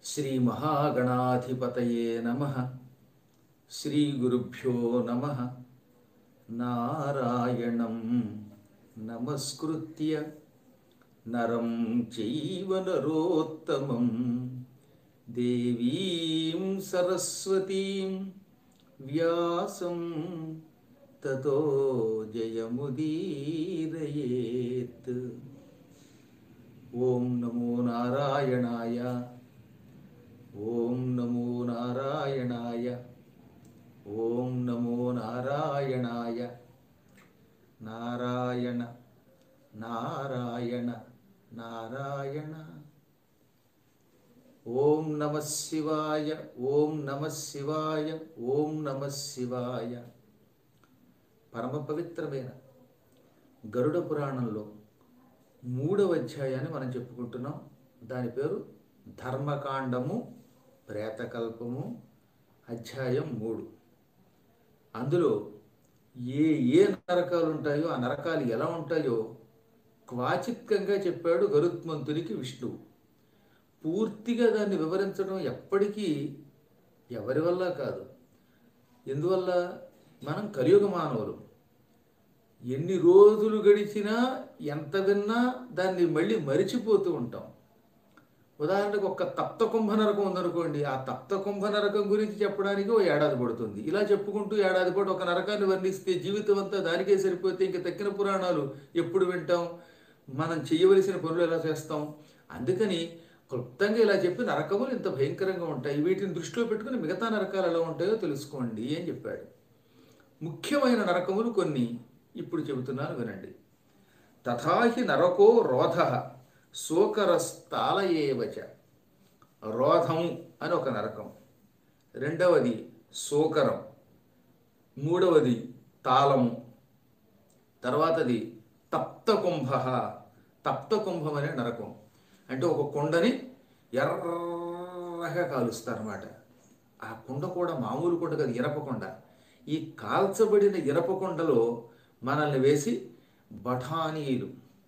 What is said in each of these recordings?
శ్రీ మహాగణాధిపతయే నమ శ్రీ గురుభ్యో నమ నారాయణం నమస్కృత్య నరం చైవ నరోత్తమం దేవీం సరస్వతీం వ్యాసం తతో జయముదీరయేత్ ఓం నమో నారాయణాయ ఓం నమో నారాయణాయ ఓం నమో నారాయణాయ నారాయణ నారాయణ నారాయణ ఓం నమ శివాయ ఓం నమ శివాయ ఓం నమ శివాయ పరమ పవిత్రమైన గరుడ పురాణంలో మూడవ అధ్యాయాన్ని మనం చెప్పుకుంటున్నాం దాని పేరు ధర్మకాండము ప్రేతకల్పము అధ్యాయం మూడు అందులో ఏ ఏ నరకాలు ఉంటాయో ఆ నరకాలు ఎలా ఉంటాయో క్వాచిత్కంగా చెప్పాడు గరుత్మంతునికి విష్ణువు పూర్తిగా దాన్ని వివరించడం ఎప్పటికీ ఎవరి వల్ల కాదు ఎందువల్ల మనం కలియుగ మానవులు ఎన్ని రోజులు గడిచినా ఎంత విన్నా దాన్ని మళ్ళీ మరిచిపోతూ ఉంటాం ఉదాహరణకు ఒక తప్త కుంభ నరకం ఉందనుకోండి ఆ తప్త కుంభ నరకం గురించి చెప్పడానికి ఓ ఏడాది పడుతుంది ఇలా చెప్పుకుంటూ ఏడాది పాటు ఒక నరకాన్ని వర్ణిస్తే జీవితం అంతా దానికే సరిపోతే ఇంక తక్కిన పురాణాలు ఎప్పుడు వింటాం మనం చేయవలసిన పనులు ఎలా చేస్తాం అందుకని క్లుప్తంగా ఇలా చెప్పి నరకములు ఇంత భయంకరంగా ఉంటాయి వీటిని దృష్టిలో పెట్టుకుని మిగతా నరకాలు ఎలా ఉంటాయో తెలుసుకోండి అని చెప్పాడు ముఖ్యమైన నరకములు కొన్ని ఇప్పుడు చెబుతున్నాను వినండి తథాహి నరకో రోధ శోకరస్థాలయేవచ రోధము అని ఒక నరకం రెండవది శోకరం మూడవది తాళము తర్వాతది తప్తకుంభ తప్తకుంభం అనే నరకం అంటే ఒక కొండని ఎర్రగా కాలుస్తారన్నమాట ఆ కుండ కూడా మామూలు కొండ కాదు ఇరప కొండ ఈ కాల్చబడిన ఇరప కొండలో మనల్ని వేసి బఠానీలు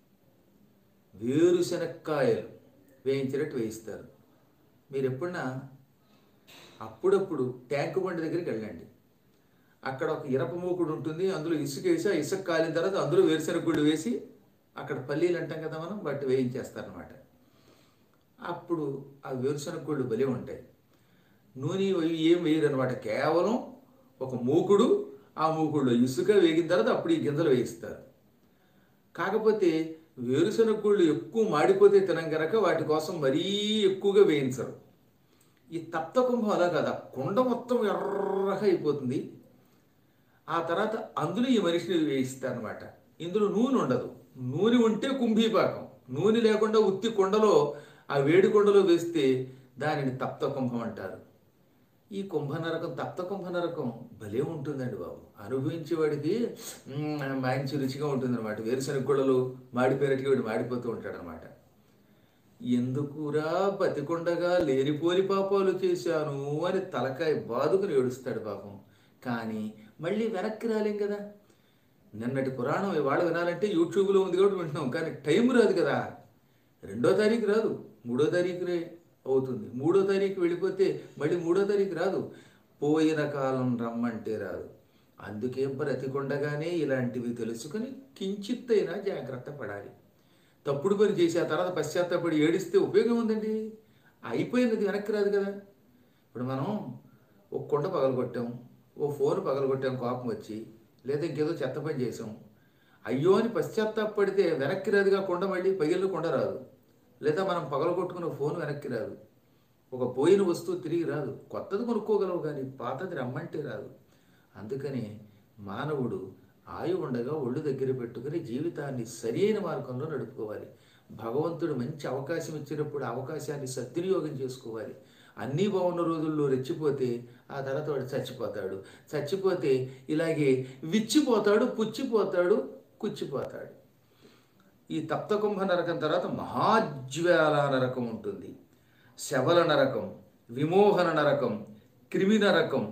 వేరుశనక్కాయలు వేయించినట్టు వేయిస్తారు మీరు ఎప్పుడన్నా అప్పుడప్పుడు ట్యాంకు బండి దగ్గరికి వెళ్ళండి అక్కడ ఒక ఇరప మూకుడు ఉంటుంది అందులో ఇసుక వేసి ఆ ఇసుక కాలిన తర్వాత అందులో వేరుశనగ గుళ్ళు వేసి అక్కడ పల్లీలు అంటాం కదా మనం వాటి వేయించేస్తారనమాట అప్పుడు ఆ వేరుశనగ గుళ్ళు బలి ఉంటాయి నూనె అవి ఏం వేయరు అనమాట కేవలం ఒక మూకుడు ఆ మూకుడులో ఇసుక వేగిన తర్వాత అప్పుడు ఈ గింజలు వేయిస్తారు కాకపోతే వేరుశనగ గుళ్ళు ఎక్కువ మాడిపోతే తినం గనక వాటి కోసం మరీ ఎక్కువగా వేయించరు ఈ తప్త కుంభం అలా కదా కుండ మొత్తం ఎర్రగా అయిపోతుంది ఆ తర్వాత అందులో ఈ మనిషిని వేయిస్తారనమాట ఇందులో నూనె ఉండదు నూనె ఉంటే కుంభీపాకం నూనె లేకుండా ఉత్తి కొండలో ఆ వేడి కొండలో వేస్తే దానిని తప్త కుంభం అంటారు ఈ కుంభనరకం తప్త కుంభనరకం భలే ఉంటుందండి బాబు అనుభవించేవాడికి మ్మ్, మంచి రుచిగా ఉంటుందన్నమాట వేరుశనగ గుళ్ళలు మాడిపోయినట్టుగా వీడు మాడిపోతూ ఉంటాడనమాట ఎందుకురా బతికొండగా లేనిపోని పాపాలు చేశాను అని తలకాయ బాదుకుని ఏడుస్తాడు పాపం కానీ మళ్ళీ వెనక్కి రాలేం కదా నిన్నటి పురాణం ఇవాళ వినాలంటే యూట్యూబ్లో ఉంది కాబట్టి వింటున్నాం కానీ టైం రాదు కదా రెండో తారీఖు రాదు మూడో తారీఖునే అవుతుంది మూడో తారీఖు వెళ్ళిపోతే మళ్ళీ మూడో తారీఖు రాదు పోయిన కాలం రమ్మంటే రాదు అందుకే బ్రతికొండగానే ఇలాంటివి తెలుసుకుని కించిత్తైనా జాగ్రత్త పడాలి తప్పుడు పని చేసి ఆ తర్వాత పశ్చాత్తాపడి ఏడిస్తే ఉపయోగం ఉందండి అయిపోయినది వెనక్కి రాదు కదా ఇప్పుడు మనం ఒక కొండ పగలగొట్టాం ఓ ఫోన్ పగలగొట్టాం కోపం వచ్చి లేదా ఇంకేదో చెత్త పని చేసాం అయ్యో అని పశ్చాత్తాపడితే వెనక్కి రాదుగా కొండ మళ్ళీ పగిలిన కొండ రాదు లేదా మనం పగలగొట్టుకున్న ఫోన్ వెనక్కి రాదు ఒక పోయిన వస్తువు తిరిగి రాదు కొత్తది కొనుక్కోగలవు కానీ పాతది రమ్మంటే రాదు అందుకని మానవుడు ఆయు ఉండగా ఒళ్ళు దగ్గర పెట్టుకుని జీవితాన్ని సరైన మార్గంలో నడుపుకోవాలి భగవంతుడు మంచి అవకాశం ఇచ్చినప్పుడు ఆ అవకాశాన్ని సద్వినియోగం చేసుకోవాలి అన్నీ బాగున్న రోజుల్లో రెచ్చిపోతే ఆ తర్వాత వాడు చచ్చిపోతాడు చచ్చిపోతే ఇలాగే విచ్చిపోతాడు పుచ్చిపోతాడు కుచ్చిపోతాడు ఈ తప్తకుంభ నరకం తర్వాత మహాజ్వాల నరకం ఉంటుంది శవల నరకం విమోహన నరకం క్రిమి నరకం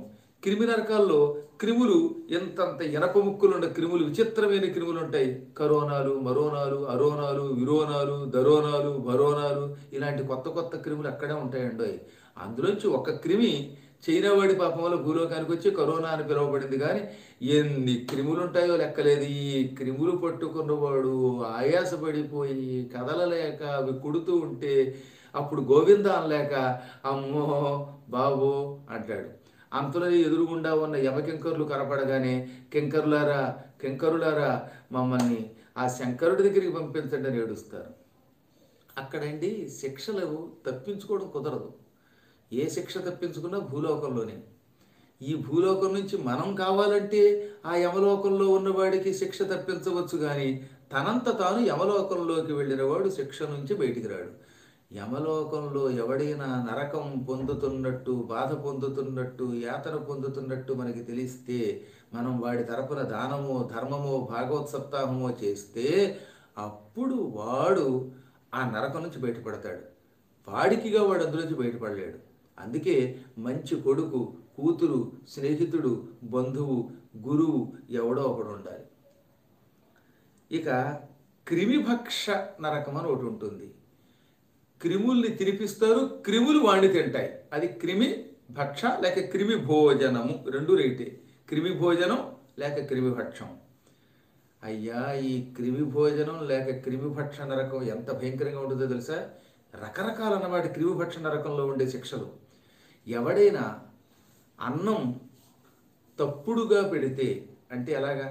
క్రిమి నరకాల్లో క్రిములు ఎంతంత ఎనప ముక్కులు ఉన్న క్రిములు విచిత్రమైన క్రిములు ఉంటాయి కరోనాలు మరోనాలు అరోనాలు విరోనాలు దరోనాలు భరోనాలు ఇలాంటి కొత్త కొత్త క్రిములు అక్కడే ఉంటాయండి అందులోంచి ఒక క్రిమి చైనా వాడి పాపం వల్ల భూలోకానికి వచ్చి కరోనా అని పిలువబడింది కానీ ఎన్ని క్రిములు ఉంటాయో లెక్కలేదు ఈ క్రిములు పట్టుకున్నవాడు ఆయాసపడిపోయి కదలలేక అవి కుడుతూ ఉంటే అప్పుడు గోవింద అనలేక అమ్మో బాబో అంటాడు అంతలో ఎదురుగుండా ఉన్న యమకింకరులు కనపడగానే కింకరులారా కింకరులారా మమ్మల్ని ఆ శంకరుడి దగ్గరికి పంపించండి అని ఏడుస్తారు అక్కడండి శిక్షలు తప్పించుకోవడం కుదరదు ఏ శిక్ష తప్పించుకున్నా భూలోకంలోనే ఈ భూలోకం నుంచి మనం కావాలంటే ఆ యమలోకంలో ఉన్నవాడికి శిక్ష తప్పించవచ్చు కానీ తనంత తాను యమలోకంలోకి వెళ్ళిన వాడు శిక్ష నుంచి బయటికి రాడు యమలోకంలో ఎవడైనా నరకం పొందుతున్నట్టు బాధ పొందుతున్నట్టు యాతన పొందుతున్నట్టు మనకి తెలిస్తే మనం వాడి తరపున దానమో ధర్మమో భాగవత్ సప్తాహమో చేస్తే అప్పుడు వాడు ఆ నరకం నుంచి బయటపడతాడు వాడికిగా వాడు అందులోంచి బయటపడలేడు అందుకే మంచి కొడుకు కూతురు స్నేహితుడు బంధువు గురువు ఎవడో ఒకడు ఉండాలి ఇక క్రిమిభక్ష నరకం అని ఒకటి ఉంటుంది క్రిముల్ని తినిపిస్తారు క్రిములు వాడిని తింటాయి అది క్రిమి భక్ష లేక క్రిమి భోజనము రెండు రైటే క్రిమి భోజనం లేక క్రిమి భక్షం అయ్యా ఈ క్రిమి భోజనం లేక క్రిమి భక్ష నరకం ఎంత భయంకరంగా ఉంటుందో తెలుసా రకరకాల అన్నమాట క్రిమి భక్ష నరకంలో ఉండే శిక్షలు ఎవడైనా అన్నం తప్పుడుగా పెడితే అంటే ఎలాగా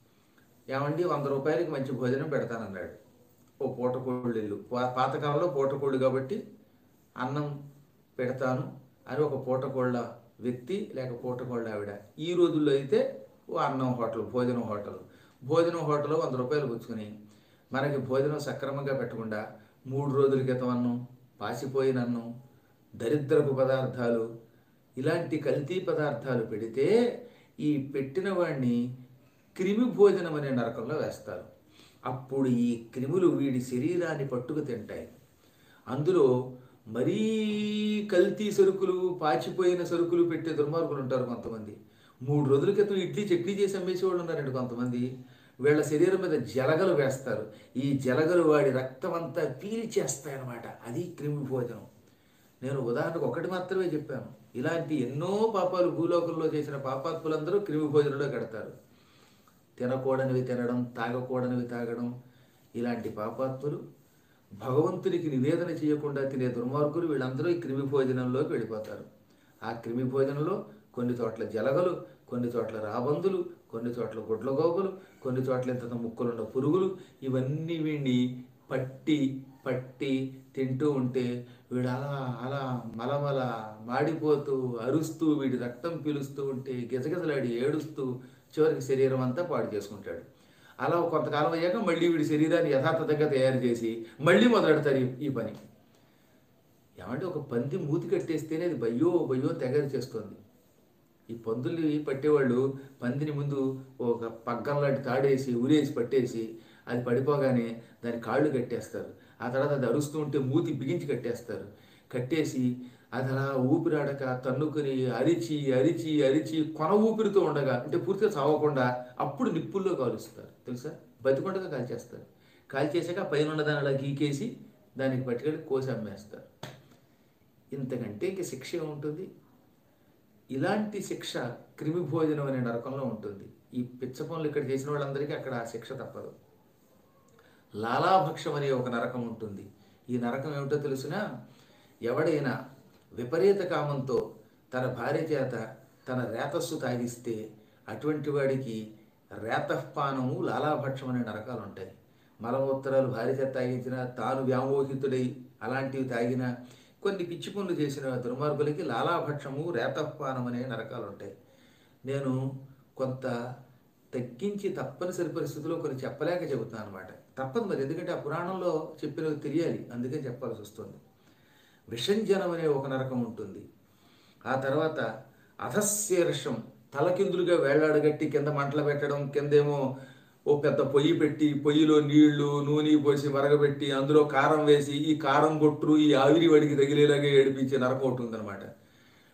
ఏమండి వంద రూపాయలకి మంచి భోజనం పెడతానన్నాడు ఓ పూటకోళ్ళు ఇల్లు పా- పాతకాలంలో పూటకోళ్ళు కాబట్టి అన్నం పెడతాను అని ఒక పూటకోళ్ళ వ్యక్తి లేక పూటకోళ్ళ ఆవిడ ఈ రోజుల్లో అయితే ఓ అన్నం హోటల్ భోజనం హోటల్ భోజనం హోటల్ వంద రూపాయలు పుచ్చుకొని మనకి భోజనం సక్రమంగా పెట్టకుండా మూడు రోజుల క్రితం అన్నం పాసిపోయిన అన్నం దరిద్రపు పదార్థాలు ఇలాంటి కల్తీ పదార్థాలు పెడితే ఈ పెట్టిన వాడిని క్రిమి భోజనం అనే నరకంలో వేస్తారు అప్పుడు ఈ క్రిములు వీడి శరీరాన్ని పట్టుకు తింటాయి అందులో మరీ కల్తీ సరుకులు పాచిపోయిన సరుకులు పెట్టే దుర్మార్గులు ఉంటారు కొంతమంది మూడు రోజుల క్రితం ఇడ్లీ చట్నీ చేసి అమ్మేసేవాళ్ళు ఉన్నారండి కొంతమంది వీళ్ళ శరీరం మీద జలగలు వేస్తారు ఈ జలగలు వాడి రక్తం అంతా పీల్చేస్తాయన్నమాట అది క్రిమి భోజనం నేను ఉదాహరణకు ఒకటి మాత్రమే చెప్పాను ఇలాంటి ఎన్నో పాపాలు భూలోకంలో చేసిన పాపాత్ములందరూ క్రిమి భోజనంలో కడతారు తినకూడనివి తినడం తాగకూడనివి తాగడం ఇలాంటి పాపాత్ములు భగవంతునికి నివేదన చేయకుండా తినే దుర్మార్గులు వీళ్ళందరూ ఈ క్రిమి భోజనంలోకి వెళ్ళిపోతారు ఆ క్రిమి భోజనంలో కొన్ని చోట్ల జలగలు కొన్ని చోట్ల రాబందులు కొన్ని చోట్ల గుడ్లగోబలు కొన్ని చోట్ల ఇంత ముక్కలున్న పురుగులు ఇవన్నీ వీడిని పట్టి పట్టి తింటూ ఉంటే వీడు అలా అలా మలమల మాడిపోతూ అరుస్తూ వీడి రక్తం పీలుస్తూ ఉంటే గిజగిజలాడి ఏడుస్తూ చివరికి శరీరం అంతా పాడు చేసుకుంటాడు అలా కొంతకాలం అయ్యాక మళ్ళీ వీడి శరీరాన్ని యథాతథంగా తయారు చేసి మళ్ళీ మొదలెడతారు ఈ- ఈ పని ఏమంటే ఒక పంది మూతి కట్టేస్తేనే అది బయ్యో బయ్యో తెగ చేస్తుంది ఈ పందుల్ని పట్టేవాళ్ళు పందిని ముందు ఒక పగ్గం లాంటి తాడేసి ఉరేసి పట్టేసి అది పడిపోగానే దాని కాళ్ళు కట్టేస్తారు ఆ తర్వాత అది అరుస్తూ ఉంటే మూతి బిగించి కట్టేస్తారు కట్టేసి అది అలా ఊపిరాడక తన్నుకుని అరిచి అరిచి అరిచి కొన ఊపిరితో ఉండగా అంటే పూర్తిగా చావకుండా అప్పుడు నిప్పుల్లో కాలుస్తారు తెలుసా బతికొండగా కాల్చేస్తారు కాల్చేసాక ఆ పైన ఉన్న దాన్ని అలా గీకేసి దానికి పట్టుకెళ్ళి కోసి అమ్మేస్తారు ఇంతకంటే ఇంక శిక్ష ఏముంటుంది ఇలాంటి శిక్ష క్రిమి భోజనం అనే నరకంలో ఉంటుంది ఈ పిచ్చ పనులు ఇక్కడ చేసిన వాళ్ళందరికీ అక్కడ ఆ శిక్ష తప్పదు లాలాభక్షం అనే ఒక నరకం ఉంటుంది ఈ నరకం ఏమిటో తెలిసినా ఎవడైనా విపరీత కామంతో తన భార్య చేత తన రేతస్సు తాగిస్తే అటువంటి వాడికి రేతపానము లాలాభక్షం అనే నరకాలు ఉంటాయి మలమూత్రాలు భార్య చేత తాగించిన తాను వ్యామోహితుడై అలాంటివి తాగిన కొన్ని పిచ్చి పనులు చేసిన దుర్మార్గులకి లాలాభక్షము రేతపానం అనే నరకాలు ఉంటాయి నేను కొంత తగ్గించి తప్పనిసరి పరిస్థితుల్లో కొన్ని చెప్పలేక చెబుతున్నాను అనమాట తప్పదు మరి ఎందుకంటే ఆ పురాణంలో చెప్పినవి తెలియాలి అందుకే చెప్పాల్సి వస్తుంది విషంజనం అనే ఒక నరకం ఉంటుంది ఆ తర్వాత అధశీర్షం తలకిందులుగా వేళ్లాడగట్టి కింద మంటలు పెట్టడం కిందేమో ఓ పెద్ద పొయ్యి పెట్టి పొయ్యిలో నీళ్లు నూనె పోసి మరగబెట్టి అందులో కారం వేసి ఈ కారం బొట్టు ఈ ఆవిరి వాడికి తగిలేలాగా ఏడిపించే నరకం ఒకటి ఉందన్నమాట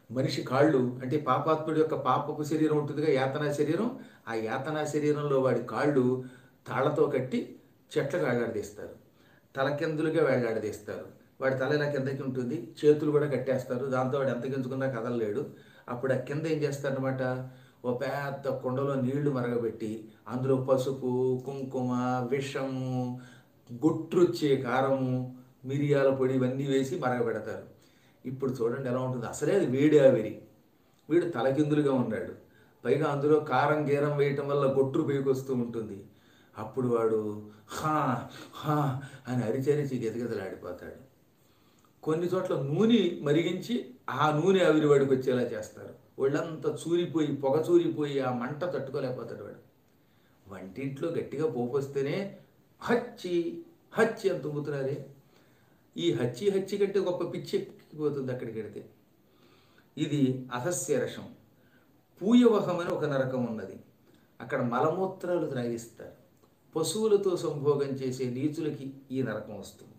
మనిషి కాళ్ళు అంటే పాపాత్ముడి యొక్క పాపపు శరీరం ఉంటుందిగా యాతనా శరీరం ఆ యాతనా శరీరంలో వాడి కాళ్ళు తాళ్లతో కట్టి చెట్లకు వేలాడదీస్తారు తలకిందులుగా వేలాడదీస్తారు వాడి తల ఇలా కిందకి ఉంటుంది చేతులు కూడా కట్టేస్తారు దాంతో వాడు ఎంత గింజుకున్నా కదలలేడు అప్పుడు ఆ కింద ఏం చేస్తారనమాట ఓ పెద్ద కుండలో నీళ్లు మరగబెట్టి అందులో పసుపు కుంకుమ విషము గుట్రుచ్చే కారము మిరియాల పొడి ఇవన్నీ వేసి మరగబెడతారు ఇప్పుడు చూడండి ఎలా ఉంటుంది అసలే అది వేడి ఆవిరి వీడు తలకిందులుగా ఉన్నాడు పైగా అందులో కారం గీరం వేయటం వల్ల గొట్టు పైకొస్తూ ఉంటుంది అప్పుడు వాడు హా హా అని అరిచరిచి గెదగెదలాడిపోతాడు కొన్ని చోట్ల నూనె మరిగించి ఆ నూనె ఆవిరి వాడికి వచ్చేలా చేస్తారు ఒళ్ళంతా చూరిపోయి పొగ చూరిపోయి ఆ మంట తట్టుకోలేకపోతాడు వాడు వంటింట్లో గట్టిగా పోపు వస్తేనే హచ్చి హచ్చి అని తుమ్ముతున్నారే ఈ హచ్చి హచ్చి కంటే గొప్ప పిచ్చి ఎక్కిపోతుంది అక్కడికి వెడితే ఇది అసస్యరసం పూయవహం అని ఒక నరకం ఉన్నది అక్కడ మలమూత్రాలు త్రాగిస్తారు పశువులతో సంభోగం చేసే నీచులకి ఈ నరకం వస్తుంది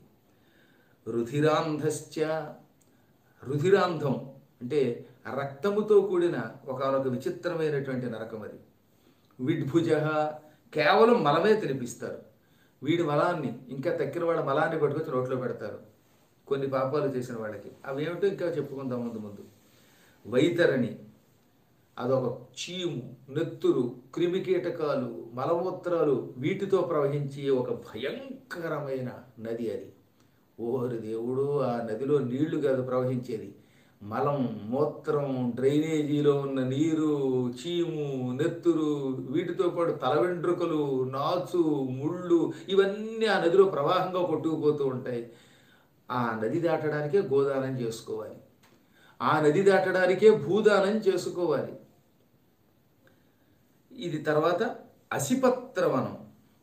రుధిరాంధశ్చ రుధిరాంధం అంటే రక్తముతో కూడిన ఒకనొక విచిత్రమైనటువంటి నరకం అది విడ్భుజ కేవలం మలమే తినిపిస్తారు వీడి మలాన్ని ఇంకా తక్కిన వాళ్ళ మలాన్ని పట్టుకొచ్చి నోట్లో పెడతారు కొన్ని పాపాలు చేసిన వాళ్ళకి అవి ఏమిటో ఇంకా చెప్పుకుందాం ముందు ముందు వైతరణి అదొక చీము నెత్తురు క్రిమికీటకాలు మలమూత్రాలు వీటితో ప్రవహించే ఒక భయంకరమైన నది అది ఓరి దేవుడు ఆ నదిలో నీళ్లు కాదు ప్రవహించేది మలం మూత్రం డ్రైనేజీలో ఉన్న నీరు చీము నెత్తురు వీటితో పాటు తల వెంట్రుకలు నాచు ముళ్ళు ఇవన్నీ ఆ నదిలో ప్రవాహంగా కొట్టుకుపోతూ ఉంటాయి ఆ నది దాటడానికే గోదానం చేసుకోవాలి ఆ నది దాటడానికే భూదానం చేసుకోవాలి ఇది తర్వాత అసిపత్రవనం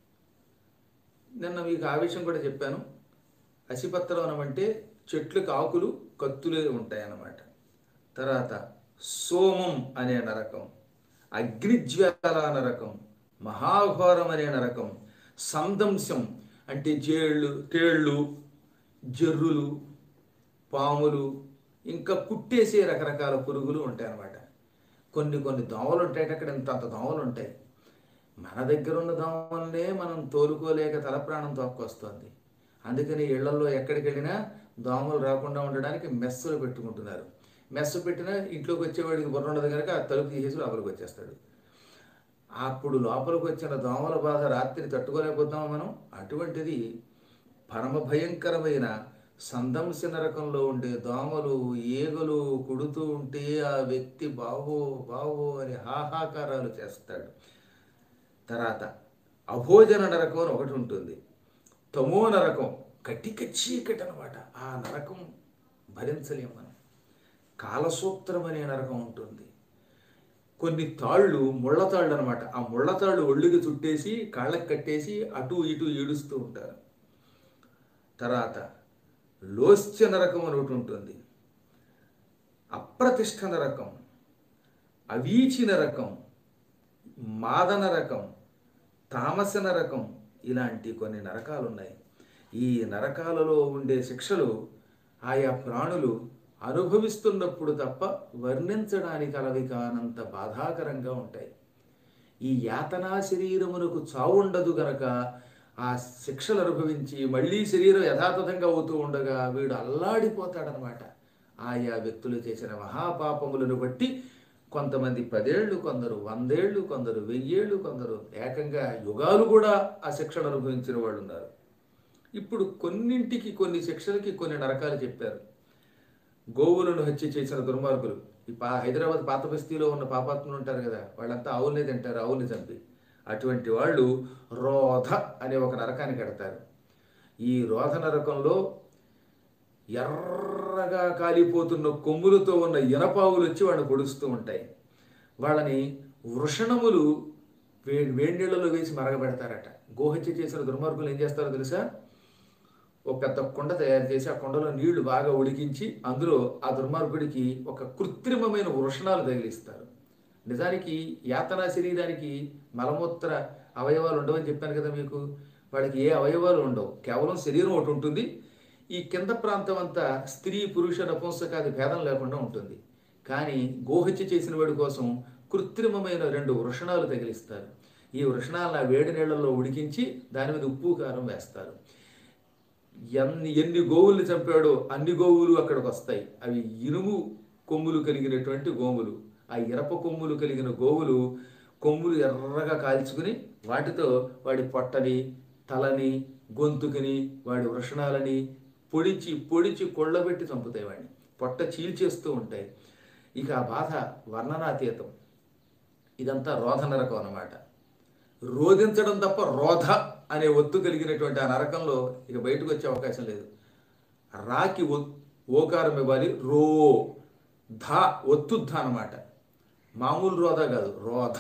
నిన్న మీకు ఆ విషయం కూడా చెప్పాను అసిపత్రవనం అంటే చెట్లకు ఆకులు కత్తులే ఉంటాయన్నమాట తర్వాత సోమం అనే నరకం అగ్నిజ్వాల నరకం మహాఘోరం అనే నరకం సందంశం అంటే జేళ్ళు తేళ్ళు జర్రులు పాములు ఇంకా కుట్టేసే రకరకాల పురుగులు ఉంటాయి అన్నమాట కొన్ని కొన్ని దోమలు ఉంటాయి అక్కడ ఇంత అంత దోమలు ఉంటాయి మన దగ్గర ఉన్న దోమలనే మనం తోలుకోలేక తల ప్రాణం తోక్కొస్తుంది అందుకని ఇళ్లలో ఎక్కడికి వెళ్ళినా దోమలు రాకుండా ఉండడానికి మెస్సులు పెట్టుకుంటున్నారు మెస్సు పెట్టినా ఇంట్లోకి వచ్చేవాడికి బుర్ర ఉండదు కనుక ఆ తలుపు తీసేసి లోపలికి వచ్చేస్తాడు అప్పుడు లోపలికి వచ్చిన దోమల బాధ రాత్రి తట్టుకోలేకపోతామా మనం అటువంటిది పరమ భయంకరమైన సందంశ నరకంలో ఉండే దోమలు ఈగలు కుడుతూ ఉంటే ఆ వ్యక్తి బావో బావో అని హాహాకారాలు చేస్తాడు తర్వాత అభోజన నరకం అని ఒకటి ఉంటుంది తమో నరకం కటిక చీకటి అనమాట ఆ నరకం భరించలేం మనం కాలసూత్రం అనే నరకం ఉంటుంది కొన్ని తాళ్ళు ముళ్ళ తాళ్ళు అనమాట ఆ ముళ్ళ తాళ్ళు ఒళ్ళుకి చుట్టేసి కాళ్ళకి కట్టేసి అటు ఇటు ఈడుస్తూ ఉంటారు తర్వాత లోస్య నరకం అని ఒకటి ఉంటుంది అప్రతిష్ఠ నరకం అవీచి నరకం మాదన రకం తామస నరకం ఇలాంటి కొన్ని నరకాలు ఉన్నాయి ఈ నరకాలలో ఉండే శిక్షలు ఆయా ప్రాణులు అనుభవిస్తున్నప్పుడు తప్ప వర్ణించడానికి అలవి కానంత బాధాకరంగా ఉంటాయి ఈ యాతనా శరీరమునకు చావుండదు గనక ఆ శిక్షలు అనుభవించి మళ్ళీ శరీరం యథాతథంగా అవుతూ ఉండగా వీడు అల్లాడిపోతాడనమాట ఆయా వ్యక్తులు చేసిన మహాపాపములను బట్టి కొంతమంది పదేళ్ళు కొందరు వందేళ్ళు కొందరు వెయ్యేళ్ళు కొందరు ఏకంగా యుగాలు కూడా ఆ శిక్షలు అనుభవించిన వాళ్ళు ఉన్నారు ఇప్పుడు కొన్నింటికి కొన్ని శిక్షలకి కొన్ని నరకాలు చెప్పారు గోవులను హత్య చేసిన దుర్మార్గులు ఈ పా హైదరాబాద్ పాత బస్తీలో ఉన్న పాపాత్ములు ఉంటారు కదా వాళ్ళంతా ఆవుల్ని తింటారు ఆవుల్ని చంపి అటువంటి వాళ్ళు రోధ అనే ఒక నరకాన్ని కడతారు ఈ రోధ నరకంలో ఎర్రగా కాలిపోతున్న కొమ్ములతో ఉన్న ఇనపావులు వచ్చి వాళ్ళని పొడుస్తూ ఉంటాయి వాళ్ళని వృషణములు వే వేడినీళ్ళలో వేసి మరగబెడతారట గోహత్య చేసిన దుర్మార్గులు ఏం చేస్తారో తెలుసా ఒక పెద్ద కుండ తయారు చేసి ఆ కుండలో నీళ్లు బాగా ఉడికించి అందులో ఆ దుర్మార్గుడికి ఒక కృత్రిమమైన వృషణాలు తగిలిస్తారు నిజానికి యాతనా శరీరానికి మలమూత్ర అవయవాలు ఉండవని చెప్పాను కదా మీకు వాడికి ఏ అవయవాలు ఉండవు కేవలం శరీరం ఒకటి ఉంటుంది ఈ కింద ప్రాంతం అంతా స్త్రీ పురుష నపుంసకాది భేదం లేకుండా ఉంటుంది కానీ గోహత్య చేసిన వాడి కోసం కృత్రిమమైన రెండు వృషణాలు తగిలిస్తారు ఈ వృషణాలను ఆ వేడి నీళ్ళల్లో ఉడికించి దాని మీద ఉప్పు కారం వేస్తారు ఎన్ని ఎన్ని గోవుల్ని చంపాడో అన్ని గోవులు అక్కడికి వస్తాయి అవి ఇనుము కొమ్ములు కలిగినటువంటి గోవులు ఆ ఇరప కొమ్ములు కలిగిన గోవులు కొమ్ములు ఎర్రగా కాల్చుకుని వాటితో వాడి పొట్టని తలని గొంతుకుని వాడి వృషణాలని పొడిచి పొడిచి కొళ్ళబెట్టి చంపుతాయి వాడిని పొట్ట చీల్చేస్తూ ఉంటాయి ఇక ఆ బాధ వర్ణనాతీతం ఇదంతా రోధ నరకం అన్నమాట రోధించడం తప్ప రోధ అనే ఒత్తు కలిగినటువంటి ఆ నరకంలో ఇక బయటకు వచ్చే అవకాశం లేదు రాకి ఒ- ఓకారం ఇవ్వాలి రో ధ ఒత్తుద్ధ అనమాట మామూలు రోధ కాదు రోధ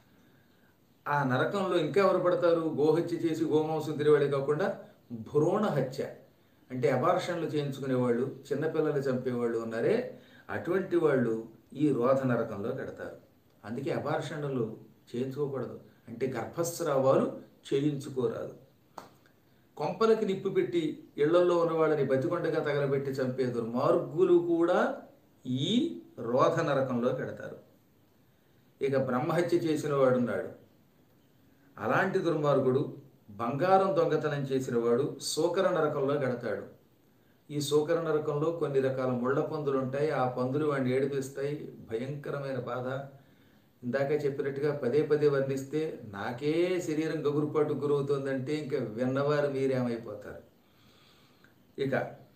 ఆ నరకంలో ఇంకా ఎవరు పడతారు గోహత్య చేసి గోమాంసం తినేవాడే కాకుండా భ్రూణ హత్య అంటే అబార్షన్లు చేయించుకునేవాళ్ళు చిన్నపిల్లలు చంపేవాళ్ళు ఉన్నారే అటువంటి వాళ్ళు ఈ రోధ నరకంలో పెడతారు అందుకే అబార్షణలు చేయించుకోకూడదు అంటే గర్భస్రావాలు చేయించుకోరాదు కొంపలకి నిప్పు పెట్టి ఇళ్లలో ఉన్న వాళ్ళని బతికొండగా తగలబెట్టి చంపే దుర్మార్గులు కూడా ఈ రోధ నరకంలో పెడతారు ఇక బ్రహ్మహత్య చేసిన వాడున్నాడు అలాంటి దుర్మార్గుడు బంగారం దొంగతనం చేసిన వాడు సూకర నరకంలో గడతాడు ఈ సూకర నరకంలో కొన్ని రకాల ముళ్ళ పందులు ఉంటాయి ఆ పందులు వాడిని ఏడిపిస్తాయి భయంకరమైన బాధ ఇందాక చెప్పినట్టుగా పదే పదే వర్ణిస్తే నాకే శరీరం గగురుపాటు గురవుతుందంటే ఇంకా విన్నవారు మీరేమైపోతారు ఇక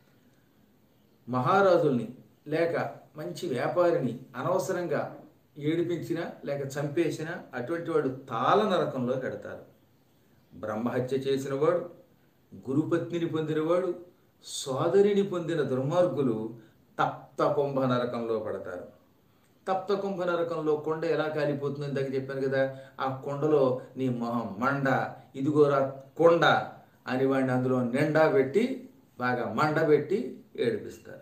మహారాజుల్ని లేక మంచి వ్యాపారిని అనవసరంగా ఏడిపించినా లేక చంపేసినా అటువంటి వాడు తాళ నరకంలో కడతారు బ్రహ్మహత్య చేసినవాడు గురుపత్నిని పొందినవాడు సోదరిని పొందిన దుర్మార్గులు తప్త కుంభ నరకంలో పడతారు తప్త కుంభ నరకంలో కొండ ఎలా కాలిపోతుందో ఇందాక చెప్పాను కదా ఆ కొండలో నీ మొహం మండ ఇదిగోరా కొండ అని వాడిని అందులో నిండా పెట్టి బాగా మండ పెట్టి ఏడిపిస్తారు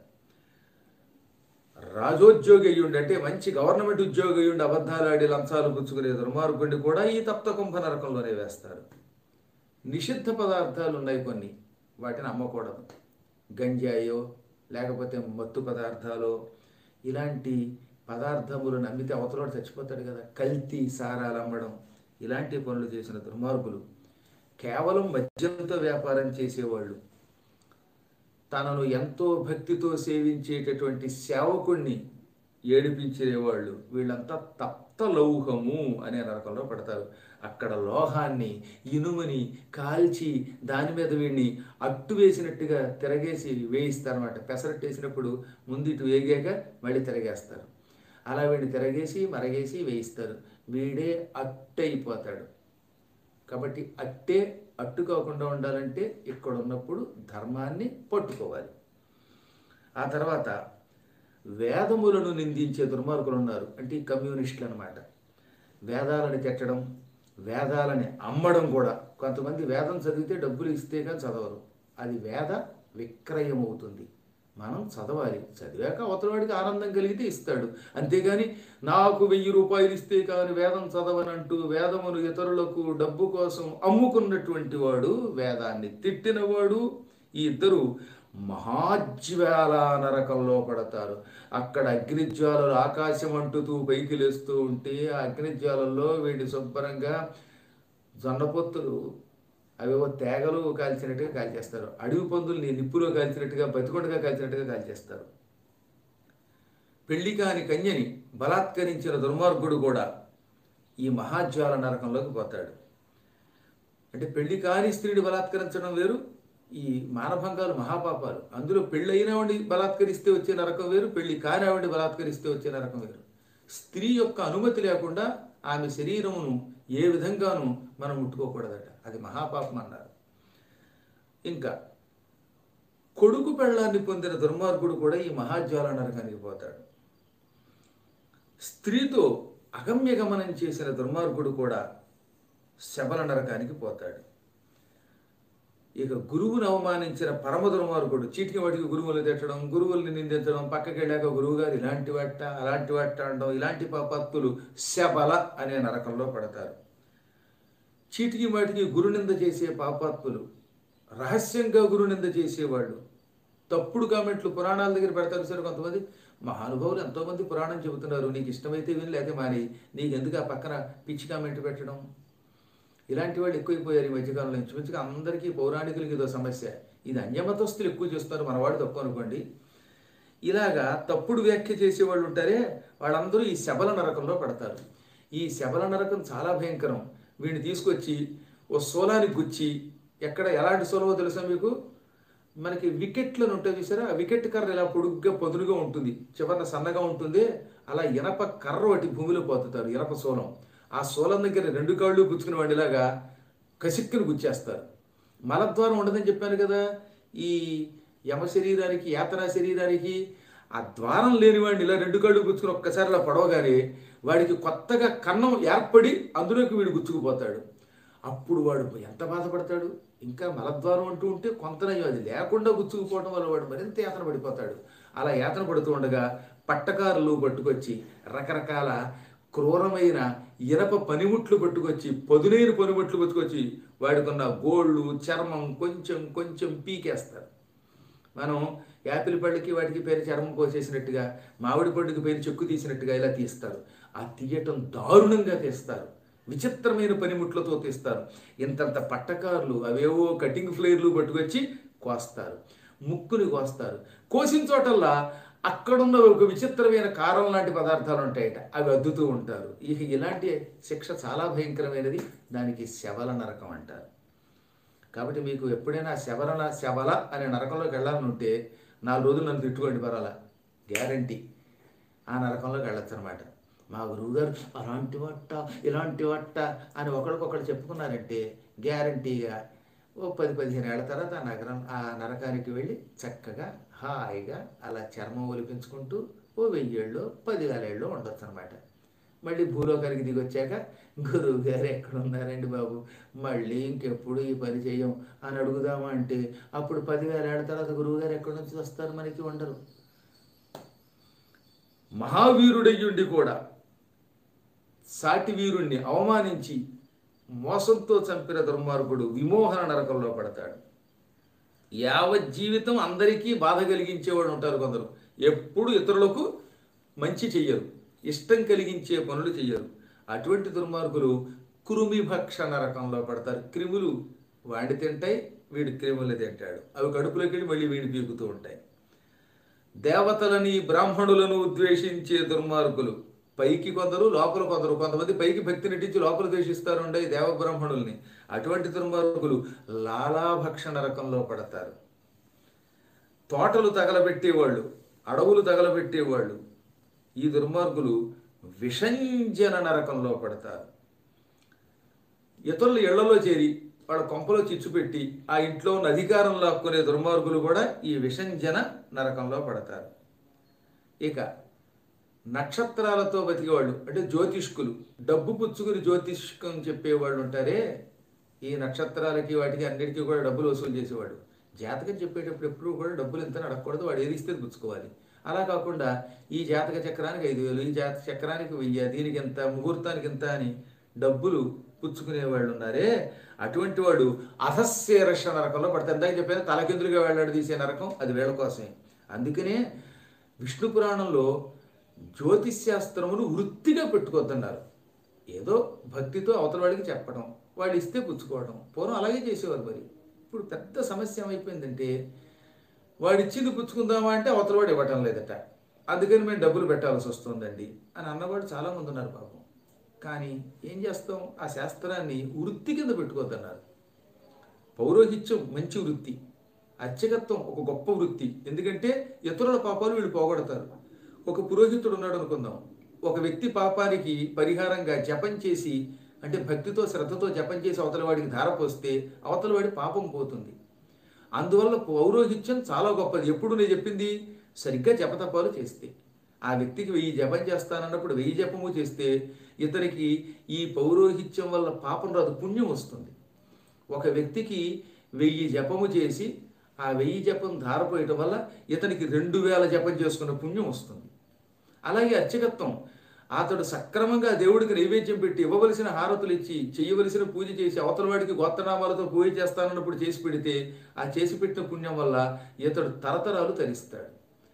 రాజోద్యోగి అయ్యుండి అంటే మంచి గవర్నమెంట్ ఉద్యోగి అయ్యుండి అబద్ధాలు ఆడి లంచాలు పుచ్చుకునే దుర్మార్గుడిని కూడా ఈ తప్త కుంభ నరకంలోనే వేస్తారు నిషిద్ధ పదార్థాలు ఉన్నాయి కొన్ని వాటిని అమ్మకూడదు గంజాయో లేకపోతే మత్తు పదార్థాలు ఇలాంటి పదార్థములు నమ్మితే అవతలోడు చచ్చిపోతాడు కదా కల్తీ సారాలు అమ్మడం ఇలాంటి పనులు చేసిన దుర్మార్గులు కేవలం మద్యంతో వ్యాపారం చేసేవాళ్ళు తనను ఎంతో భక్తితో సేవించేటటువంటి సేవకుణ్ణి ఏడిపించేవాళ్ళు వీళ్ళంతా తప్త లౌహము అనే నరకంలో పడతారు అక్కడ లోహాన్ని ఇనుముని కాల్చి దాని మీద వీడిని అట్టు వేసినట్టుగా తిరగేసి వేయిస్తారన్నమాట పెసరట్టు వేసినప్పుడు ముందు ఇటు వేగాక మళ్ళీ తిరగేస్తారు అలా వీడిని తిరగేసి మరగేసి వేయిస్తారు వీడే అట్టయిపోతాడు కాబట్టి అట్టే అట్టు కాకుండా ఉండాలంటే ఇక్కడ ఉన్నప్పుడు ధర్మాన్ని పట్టుకోవాలి ఆ తర్వాత వేదములను నిందించే దుర్మార్గులు ఉన్నారు అంటే ఈ కమ్యూనిస్టులు అనమాట వేదాలని తిట్టడం వేదాలని అమ్మడం కూడా కొంతమంది వేదం చదివితే డబ్బులు ఇస్తే కానీ చదవరు అది వేద విక్రయం అవుతుంది మనం చదవాలి చదివాక అవతలవాడికి ఆనందం కలిగితే ఇస్తాడు అంతేగాని నాకు వెయ్యి రూపాయలు ఇస్తే కానీ వేదం చదవనంటూ వేదమును ఇతరులకు డబ్బు కోసం అమ్ముకున్నటువంటి వాడు వేదాన్ని తిట్టినవాడు ఈ ఇద్దరు మహాజ్వాల నరకంలో పడతారు అక్కడ అగ్నిజ్వాలలు ఆకాశం అంటుతూ పైకి లేస్తూ ఉంటే ఆ అగ్నిజ్వాలల్లో వీడి శుభ్రంగా జొన్నపొత్తులు అవేవో తేగలు కాల్చినట్టుగా కాల్చేస్తారు అడవి పందుల్ని నిప్పులో కాల్చినట్టుగా బతికొండగా కాల్చినట్టుగా కాల్చేస్తారు పెళ్లి కాని కన్యని బలాత్కరించిన దుర్మార్గుడు కూడా ఈ మహాజ్వాల నరకంలోకి పోతాడు అంటే పెళ్లి కాని స్త్రీని బలాత్కరించడం వేరు ఈ మానభంగాలు మహాపాపాలు అందులో పెళ్ళి అయినవాడిని బలాత్కరిస్తే వచ్చే నరకం వేరు పెళ్లి కానివాడిని బలాత్కరిస్తే వచ్చే నరకం వేరు స్త్రీ యొక్క అనుమతి లేకుండా ఆమె శరీరమును ఏ విధంగానూ మనం ముట్టుకోకూడదట అది మహాపాపం అన్నారు ఇంకా కొడుకు పెళ్ళాన్ని పొందిన దుర్మార్గుడు కూడా ఈ మహాజ్వాల నరకానికి పోతాడు స్త్రీతో అగమ్య గమనం చేసిన దుర్మార్గుడు కూడా శబల నరకానికి పోతాడు ఇక గురువును అవమానించిన పరమ దుర్మార్గుడు చీటికి వాటికి గురువులు తిట్టడం గురువుల్ని నిందించడం పక్కకి వెళ్ళాక గురువు గారు ఇలాంటి వట్ట అలాంటి వట్ట అనడం ఇలాంటి పాపత్తులు శబల అనే నరకంలో పడతారు చీటికి వాటికి గురునింద చేసే పాపాత్ములు రహస్యంగా గురునింద చేసేవాళ్ళు తప్పుడు కామెంట్లు పురాణాల దగ్గర పెడతారు సరే కొంతమంది మహానుభావులు ఎంతోమంది పురాణం చెబుతున్నారు నీకు ఇష్టమైతే విని లేకపోతే మాని నీకు ఎందుకు ఆ పక్కన పిచ్చి కామెంట్ పెట్టడం ఇలాంటి వాళ్ళు ఎక్కువైపోయారు ఈ మధ్యకాలంలో ఇంచుమించుగా అందరికీ పౌరాణికులకి ఇదో సమస్య ఇది అన్యమతస్తులు ఎక్కువ చేస్తున్నారు మనవాడు తక్కువ అనుకోండి ఇలాగా తప్పుడు వ్యాఖ్య చేసేవాళ్ళు ఉంటారే వాళ్ళందరూ ఈ శబల నరకంలో పడతారు ఈ శబల నరకం చాలా భయంకరం వీడిని తీసుకొచ్చి ఓ సోలానికి గుచ్చి ఎక్కడ ఎలాంటి సోలవో తెలుసా మీకు మనకి వికెట్లను ఉంటాయి చూసారా ఆ వికెట్ కర్ర ఇలా పొడుగ్గా పొదురుగా ఉంటుంది చివరన సన్నగా ఉంటుంది అలా ఇనప కర్ర ఒకటి భూమిలో పోతుతారు ఇనప సోలం ఆ సోలం దగ్గర రెండు కాళ్ళు గుచ్చుకుని వాడిలాగా కసిక్కుని గుచ్చేస్తారు మలద్వారం ఉండదని చెప్పాను కదా ఈ యమ శరీరానికి యాతన శరీరానికి ఆ ద్వారం లేని వాడిని ఇలా రెండు కాళ్ళు గుచ్చుకుని ఒక్కసారి ఇలా పడవగానే వాడికి కొత్తగా కన్నం ఏర్పడి అందులోకి వీడు గుచ్చుకుపోతాడు అప్పుడు వాడు ఎంత బాధపడతాడు ఇంకా మలద్వారం అంటూ ఉంటే కొంతనయ్యో అది లేకుండా గుచ్చుకుపోవడం వల్ల వాడు మరింత యాతన పడిపోతాడు అలా యాతన పడుతూ ఉండగా పట్టకారులు పట్టుకొచ్చి రకరకాల క్రూరమైన ఇనప పనిముట్లు పట్టుకొచ్చి పదునైన పనిముట్లు పట్టుకొచ్చి వాడికున్న గోళ్ళు చర్మం కొంచెం కొంచెం పీకేస్తారు మనం యాపిల్ పళ్ళకి వాటికి పేరు చర్మం కోసేసినట్టుగా మామిడి పండుకి పేరు చెక్కు తీసినట్టుగా ఇలా తీస్తారు ఆ తీయటం దారుణంగా తీస్తారు విచిత్రమైన పనిముట్లతో తీస్తారు ఇంతంత పట్టకారులు అవేవో కటింగ్ ఫ్లేర్లు పట్టుకొచ్చి కోస్తారు ముక్కుని కోస్తారు కోసిన చోటల్లా అక్కడున్న ఒక విచిత్రమైన కారం లాంటి పదార్థాలు ఉంటాయట అవి అద్దుతూ ఉంటారు ఇక ఇలాంటి శిక్ష చాలా భయంకరమైనది దానికి శవల నరకం అంటారు కాబట్టి మీకు ఎప్పుడైనా శవరణ శవల అనే నరకంలోకి వెళ్ళాలని ఉంటే నాలుగు రోజులు నన్ను తిట్టుకోండి పర్వాలా గ్యారంటీ ఆ నరకంలోకి వెళ్ళొచ్చు అనమాట మా గురువుగారు అలాంటి వట్ట ఇలాంటి వట్ట అని ఒకరికొకరు చెప్పుకున్నారంటే గ్యారంటీగా ఓ పది పదిహేను ఏళ్ల తర్వాత ఆ నగరం ఆ నరకానికి వెళ్ళి చక్కగా హాయిగా అలా చర్మం ఒలిపించుకుంటూ ఓ వెయ్యేళ్ళు పదివేల ఏళ్ళు ఉండొచ్చు అనమాట మళ్ళీ భూలోకానికి దిగి వచ్చాక గురువు గారు ఎక్కడ ఉన్నారండి బాబు మళ్ళీ ఇంకెప్పుడు ఈ పని చేయం అని అడుగుదామా అంటే అప్పుడు పదివేల ఏళ్ళ తర్వాత గురువు గారు ఎక్కడి నుంచి వస్తారు మనకి ఉండరు మహావీరుడయ్యుండి కూడా సాటి వీరుణ్ణి అవమానించి మోసంతో చంపిన దుర్మార్గుడు విమోహన నరకంలో పడతాడు యావత్ జీవితం అందరికీ బాధ కలిగించేవాడు ఉంటారు కొందరు ఎప్పుడు ఇతరులకు మంచి చెయ్యరు ఇష్టం కలిగించే పనులు చెయ్యరు అటువంటి దుర్మార్గులు కురుమి భక్ష నరకంలో పడతారు క్రిములు వాడి తింటాయి వీడి క్రిములు తింటాడు అవి కడుపులోకి వెళ్ళి మళ్ళీ వీడి పీకుతూ ఉంటాయి దేవతలని బ్రాహ్మణులను ద్వేషించే దుర్మార్గులు పైకి కొందరు లోపల కొందరు కొంతమంది పైకి భక్తి నటించి లోపల ద్వేషిస్తారు ఉండే దేవ బ్రాహ్మణుల్ని అటువంటి దుర్మార్గులు లాలాభక్ష నరకంలో పడతారు తోటలు తగలబెట్టేవాళ్ళు అడవులు తగలబెట్టేవాళ్ళు ఈ దుర్మార్గులు విషంజన నరకంలో పడతారు ఇతరుల ఇళ్లలో చేరి వాళ్ళ కొంపలో చిచ్చు పెట్టి ఆ ఇంట్లో ఉన్న అధికారం లాక్కునే దుర్మార్గులు కూడా ఈ విషంజన నరకంలో పడతారు ఇక నక్షత్రాలతో బతికేవాళ్ళు అంటే జ్యోతిష్కులు డబ్బు పుచ్చుకుని జ్యోతిష్కం చెప్పేవాళ్ళు ఉంటారే ఈ నక్షత్రాలకి వాటికి అన్నిటికీ కూడా డబ్బులు వసూలు చేసేవాడు జాతకం చెప్పేటప్పుడు ఎప్పుడు కూడా డబ్బులు ఎంత అడగకూడదు వాడు ఏది ఇస్తే పుచ్చుకోవాలి అలా కాకుండా ఈ జాతక చక్రానికి ఐదు వేలు ఈ జాతక చక్రానికి వెయ్యి దీనికి ఎంత ముహూర్తానికి ఎంత అని డబ్బులు పుచ్చుకునే వాళ్ళు ఉన్నారే అటువంటి వాడు అధశీర్ష నరకంలో పడతారు ఇందాక చెప్పాను తలకిందులుగా వెళ్ళాడు తీసే నరకం అది వీళ్ళ కోసమే అందుకనే విష్ణు పురాణంలో జ్యోతిష్శాస్త్రమును వృత్తిగా పెట్టుకోవద్దన్నారు ఏదో భక్తితో అవతల వాడికి చెప్పడం వాడు ఇస్తే పుచ్చుకోవడం పూర్వం అలాగే చేసేవారు మరి ఇప్పుడు పెద్ద సమస్య ఏమైపోయిందంటే వాడు ఇచ్చింది పుచ్చుకుందామా అంటే అవతల వాడు ఇవ్వటం లేదట అందుకని మేము డబ్బులు పెట్టాల్సి వస్తుందండి అని అన్నవాడు చాలామంది ఉన్నారు పాపం కానీ ఏం చేస్తాం ఆ శాస్త్రాన్ని వృత్తి కింద పెట్టుకోవద్దన్నారు పౌరోహిత్యం మంచి వృత్తి అర్చకత్వం ఒక గొప్ప వృత్తి ఎందుకంటే ఇతరుల పాపాలు వీళ్ళు పోగొడతారు ఒక పురోహితుడు ఉన్నాడు అనుకుందాం ఒక వ్యక్తి పాపానికి పరిహారంగా జపం చేసి అంటే భక్తితో శ్రద్ధతో జపం చేసి అవతల వాడికి ధార పోస్తే అవతల వాడి పాపం పోతుంది అందువల్ల పౌరోహిత్యం చాలా గొప్పది ఎప్పుడు నేను చెప్పింది సరిగ్గా జపతపాలు చేస్తే ఆ వ్యక్తికి వెయ్యి జపం చేస్తానన్నప్పుడు వెయ్యి జపము చేస్తే ఇతనికి ఈ పౌరోహిత్యం వల్ల పాపం రాదు పుణ్యం వస్తుంది ఒక వ్యక్తికి వెయ్యి జపము చేసి ఆ వెయ్యి జపం ధారపోయటం వల్ల ఇతనికి రెండు వేల జపం చేసుకున్న పుణ్యం వస్తుంది అలాగే అర్చకత్వం అతడు సక్రమంగా దేవుడికి నైవేద్యం పెట్టి ఇవ్వవలసిన హారతులు ఇచ్చి చేయవలసిన పూజ చేసి అవతల వాడికి గోత్రనామాలతో పూజ చేస్తానన్నప్పుడు చేసి పెడితే ఆ చేసి పెట్టిన పుణ్యం వల్ల ఇతడు తరతరాలు తరిస్తాడు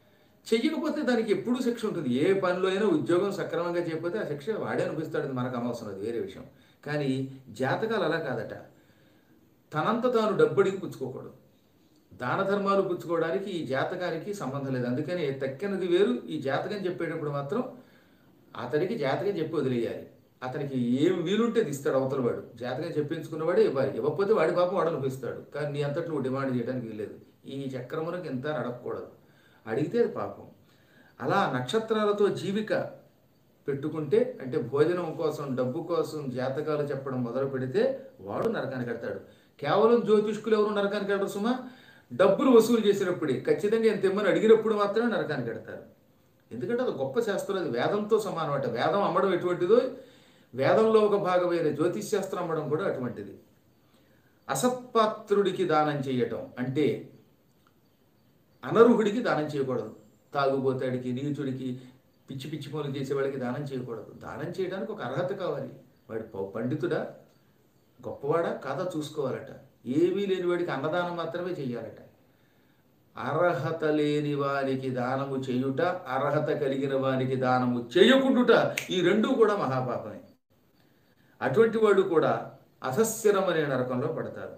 చెయ్యకపోతే దానికి ఎప్పుడూ శిక్ష ఉంటుంది ఏ పనిలో అయినా ఉద్యోగం సక్రమంగా చేయకపోతే ఆ శిక్ష వాడే అనిపిస్తాడు అది మనకు అనవసరం అది వేరే విషయం కానీ జాతకాలు అలా కాదట తనంత తాను డబ్బడికి పుచ్చుకోకూడదు దాన ధర్మాలు పుచ్చుకోవడానికి ఈ జాతకానికి సంబంధం లేదు అందుకని తక్కినది వేరు ఈ జాతకం చెప్పేటప్పుడు మాత్రం అతనికి జాతకం చెప్పి వదిలేయాలి అతనికి ఏం వీలుంటే అది ఇస్తాడు అవతల వాడు జాతకం చెప్పించుకున్నవాడే ఇవ్వాలి ఇవ్వకపోతే వాడి పాపం వాడు అనిపిస్తాడు కానీ నీ అంతటి నువ్వు డిమాండ్ చేయడానికి వీల్లేదు ఈ చక్రమునకు ఇంత అని అడగకూడదు అడిగితే అది పాపం అలా నక్షత్రాలతో జీవిక పెట్టుకుంటే అంటే భోజనం కోసం డబ్బు కోసం జాతకాలు చెప్పడం మొదలు పెడితే వాడు నరకానికి వెళ్తాడు కేవలం జ్యోతిష్కులు ఎవరు నరకానికి వెళ్ళరు సుమా డబ్బులు వసూలు చేసినప్పుడే ఖచ్చితంగా ఎంత ఇమ్మని అడిగినప్పుడు మాత్రమే నరకానికి వెడతారు ఎందుకంటే అది గొప్ప శాస్త్రం అది వేదంతో సమానం అంటే వేదం అమ్మడం ఎటువంటిదో వేదంలో ఒక భాగమైన జ్యోతిష్ శాస్త్రం అమ్మడం కూడా అటువంటిది అసత్పాత్రుడికి దానం చేయటం అంటే అనర్హుడికి దానం చేయకూడదు తాగుబోతాడికి నీచుడికి పిచ్చి పిచ్చి పనులు చేసేవాడికి దానం చేయకూడదు దానం చేయడానికి ఒక అర్హత కావాలి వాడు ప- పండితుడా గొప్పవాడా కాదా చూసుకోవాలట ఏమీ లేని వాడికి అన్నదానం మాత్రమే చెయ్యాలట అర్హత లేని వారికి దానము చేయుట అర్హత కలిగిన వారికి దానము చేయకుండుట ఈ రెండూ కూడా మహాపాపమే అటువంటి వాడు కూడా అసస్యరం అనే నరకంలో పడతారు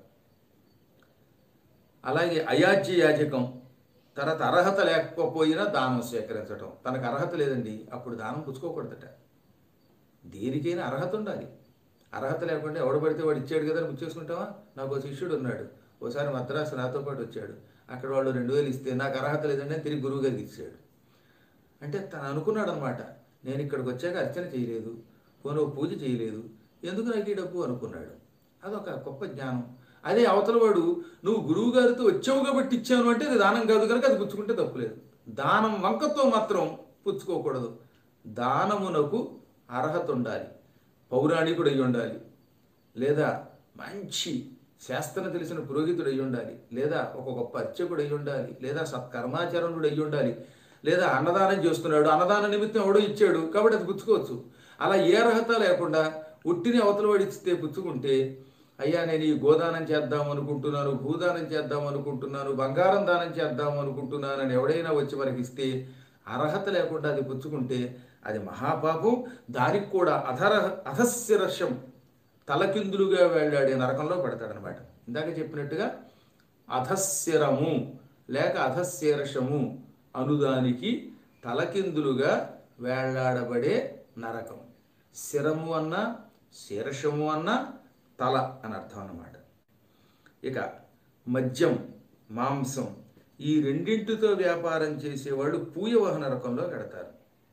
అలాగే అయాజ్య యాజకం తర్వాత అర్హత లేకపోయినా దానం స్వీకరించటం తనకు అర్హత లేదండి అప్పుడు దానం పుచ్చుకోకూడదట దేనికైనా అర్హత ఉండాలి అర్హత లేకుండా ఎవడు పడితే వాడు ఇచ్చాడు కదా అని పుచ్చేసుకుంటావా నాకు ఒక శిష్యుడు ఉన్నాడు ఓసారి మద్రాసు నాతో పాటు వచ్చాడు అక్కడ వాళ్ళు రెండు వేలు ఇస్తే నాకు అర్హత లేదంటే తిరిగి గురువు గారికి ఇచ్చాడు అంటే తను అనుకున్నాడు అనమాట నేను ఇక్కడికి వచ్చాక అర్చన చేయలేదు పోనీ ఓ పూజ చేయలేదు ఎందుకు నాకు ఈ డబ్బు అనుకున్నాడు అదొక గొప్ప జ్ఞానం అదే అవతల వాడు నువ్వు గురువు గారితో వచ్చావు కాబట్టి ఇచ్చాను అంటే అది దానం కాదు కనుక అది పుచ్చుకుంటే తప్పులేదు దానం వంకతో మాత్రం పుచ్చుకోకూడదు దానమునకు అర్హత ఉండాలి పౌరాణికుడు అయి ఉండాలి లేదా మంచి శాస్త్రం తెలిసిన పురోహితుడు అయి ఉండాలి లేదా ఒక గొప్ప అర్చకుడు అయి ఉండాలి లేదా సత్కర్మాచరణుడు అయి ఉండాలి లేదా అన్నదానం చేస్తున్నాడు అన్నదాన నిమిత్తం ఎవడో ఇచ్చాడు కాబట్టి అది పుచ్చుకోవచ్చు అలా ఏ అర్హత లేకుండా ఉట్టిని అవతల వాడు ఇస్తే పుచ్చుకుంటే అయ్యా నేను ఈ గోదానం చేద్దాం అనుకుంటున్నాను భూదానం చేద్దాం అనుకుంటున్నాను బంగారం దానం చేద్దాం అనుకుంటున్నాను అని ఎవడైనా వచ్చి మనకి ఇస్తే అర్హత లేకుండా అది పుచ్చుకుంటే అది మహాపాపం దానికి కూడా అధర అధశిరషం తలకిందులుగా వెళ్ళాడే నరకంలో పెడతాడనమాట ఇందాక చెప్పినట్టుగా అధశిరము లేక అధశీర్షము అనుదానికి తలకిందులుగా వేళ్లాడబడే నరకం శిరము అన్న శీర్షము అన్న తల అని అర్థం అన్నమాట ఇక మద్యం మాంసం ఈ రెండింటితో వ్యాపారం చేసేవాళ్ళు పూయవహ నరకంలో కడతారు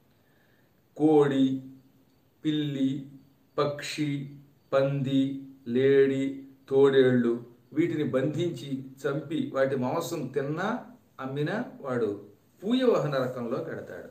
కోడి పిల్లి పక్షి పంది లేడి తోడేళ్ళు వీటిని బంధించి చంపి వాటి మాంసం తిన్నా అమ్మినా వాడు పూయవహన రకంలో కడతాడు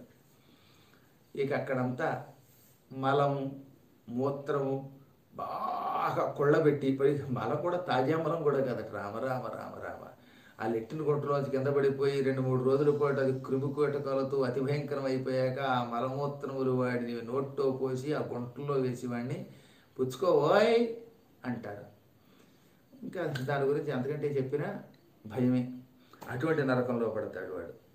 ఇక అక్కడంతా మలము మూత్రము బాగా కొళ్ళబెట్టి పై మల కూడా తాజా మలం కూడా కదట రామ రామ రామ రామ ఆ లెట్టిన గుంటలోంచి కింద పడిపోయి రెండు మూడు రోజుల పాటు అది క్రిమికోటకాలతో అతి భయంకరం అయిపోయాక ఆ మలమూత్రములు వాడిని నోట్లో పోసి ఆ గుంటల్లో వేసి వాడిని పుచ్చుకోవోయ్ అంటారు ఇంకా దాని గురించి ఎంతకంటే చెప్పినా భయమే అటువంటి నరకంలో పడతాడు వాడు